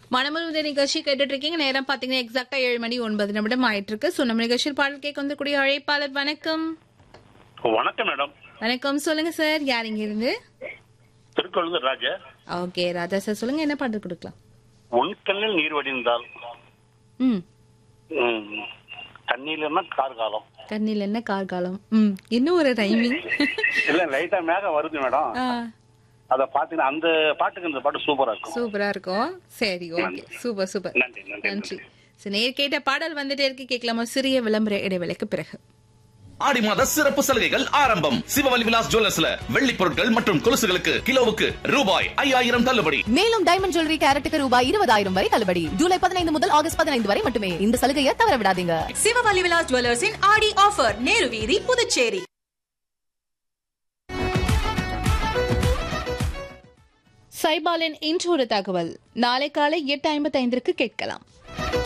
மனமுழுவத நிகழ்ச்சி கேட்டுட்டு இருக்கீங்க நேரம் பாத்தீங்கன்னா எக்ஸாக்டா ஏழு மணி ஒன்பது நிமிடம் ஆயிட்டு இருக்கு ஸோ நம்ம நிகழ்ச்சியில் பாடல் கேட்க வந்தக்கூடிய அழைப்பாளர் வணக்கம் வணக்கம் மேடம் வணக்கம் சொல்லுங்க சார் யார் இங்க இருந்து திருக்கொழுந்து ராஜா ஓகே ராஜா சார் சொல்லுங்க என்ன பாடல் கொடுக்கலாம் உன் கண்ணில் நீர் வடிந்தால் ம் ம், தண்ணீர்லன்னா கார் காலம் கண்ணில் என்ன கார்காலம் ம் இன்னும் ஒரு டைமிங் இல்ல லைட்டா மேகம் வருது மேடம் அத பாத்தீங்கன்னா அந்த பாட்டுக்கு இந்த பாட்டு சூப்பரா இருக்கும் சூப்பரா இருக்கும் சரி ஓகே சூப்பர் சூப்பர் நன்றி நன்றி நன்றி சரி நேர் கேட்ட பாடல் வந்துட்டே இருக்கு கேட்கலாமா சிறிய விளம்பர இடைவேளைக்கு பிறகு ஆடி மாத சிறப்பு சலுகைகள் ஆரம்பம் சிவவலி விலாஸ் ஜுவல்லர்ஸ்ல வெள்ளி பொருட்கள் மற்றும் கொலுசுகளுக்கு கிலோவுக்கு ரூபாய் ஐயாயிரம் தள்ளுபடி மேலும் டைமண்ட் ஜுவல்லரி கேரட்டுக்கு ரூபாய் இருபதாயிரம் வரை தள்ளுபடி ஜூலை பதினைந்து முதல் ஆகஸ்ட் பதினைந்து வரை மட்டுமே இந்த சலுகையை தவற விடாதீங்க சிவவலி விலாஸ் ஜுவல்லர்ஸின் ஆடி ஆஃபர் நேரு வீதி புதுச்சேரி சைபாலின் இன்று ஒரு தகவல் நாளை காலை எட்டு ஐம்பத்தைந்திற்கு கேட்கலாம்